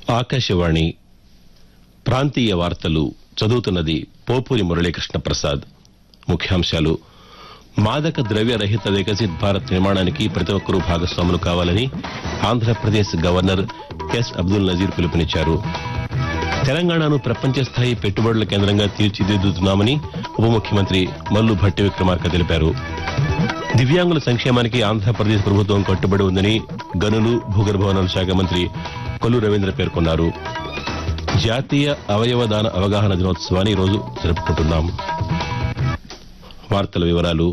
ఆకాశవాణి ప్రాంతీయ వార్తలు చదువుతున్నది పోపూరి మురళీకృష్ణ ప్రసాద్ ముఖ్యాంశాలు మాదక ద్రవ్య రహిత వికసిత్ భారత్ నిర్మాణానికి ప్రతి ఒక్కరూ భాగస్వాములు కావాలని ఆంధ్రప్రదేశ్ గవర్నర్ ఎస్ అబ్దుల్ నజీర్ పిలుపునిచ్చారు తెలంగాణను ప్రపంచ స్థాయి పెట్టుబడుల కేంద్రంగా తీర్చిదిద్దుతున్నామని ఉప ముఖ్యమంత్రి మల్లు భట్టి విక్రమార్క తెలిపారు దివ్యాంగుల సంక్షేమానికి ఆంధ్రప్రదేశ్ ప్రభుత్వం కట్టుబడి ఉందని గనులు భూగర్భ వనరుల శాఖ మంత్రి కొల్లు రవీంద్ర పేర్కొన్నారు జాతీయ అవయవ దాన అవగాహన దినోత్సవాన్ని ఈ రోజు జరుపుకుంటున్నాం వార్తల వివరాలు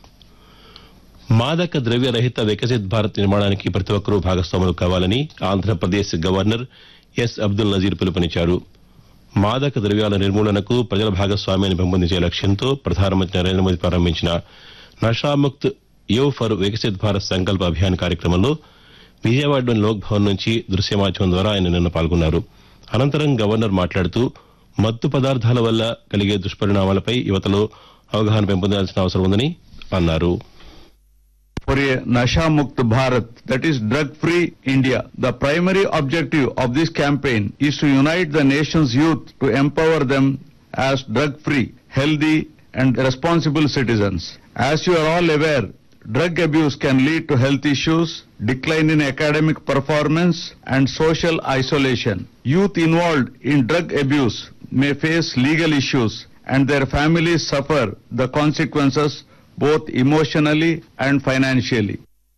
మాదక ద్రవ్య రహిత వికసిత్ భారత్ నిర్మాణానికి ప్రతి ఒక్కరూ భాగస్వాములు కావాలని ఆంధ్రప్రదేశ్ గవర్నర్ ఎస్ అబ్దుల్ నజీర్ పిలుపునిచ్చారు మాదక ద్రవ్యాల నిర్మూలనకు ప్రజల భాగస్వామ్యాన్ని పెంపొందించే లక్ష్యంతో ప్రధానమంత్రి నరేంద్ర మోదీ ప్రారంభించిన నషాముక్త్ యువ్ ఫర్ వికసిత్ భారత్ సంకల్ప అభియాన్ కార్యక్రమంలో విజయవాడలోని లోక్ భవన్ నుంచి దృశ్య మాధ్యమం ద్వారా ఆయన నిన్న పాల్గొన్నారు అనంతరం గవర్నర్ మాట్లాడుతూ మత్తు పదార్థాల వల్ల కలిగే దుష్పరిణామాలపై యువతలో అవగాహన పెంపొందాల్సిన అవసరం ఉందని అన్నారు for a Nasha Mukt Bharat, that is drug free India. The primary objective of this campaign is to unite the nation's youth to empower them as drug free, healthy and responsible citizens. As you are all aware, drug abuse can lead to health issues, decline in academic performance and social isolation. Youth involved in drug abuse may face legal issues and their families suffer the consequences both emotionally and financially.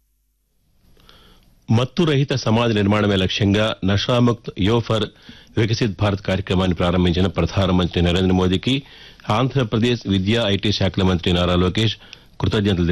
మత్తు రహిత సమాజ నిర్మాణమే లక్ష్యంగా నషాముక్త్ యో for Viksit Bharat కార్యక్రమాన్ని ప్రారంభించిన ప్రధానమంత్రి నరేంద్ర మోదీకి ఆంధ్రప్రదేశ్ విద్యా ఐటీ శాఖల మంత్రి నారా లోకేష్ కృతజ్ఞతలు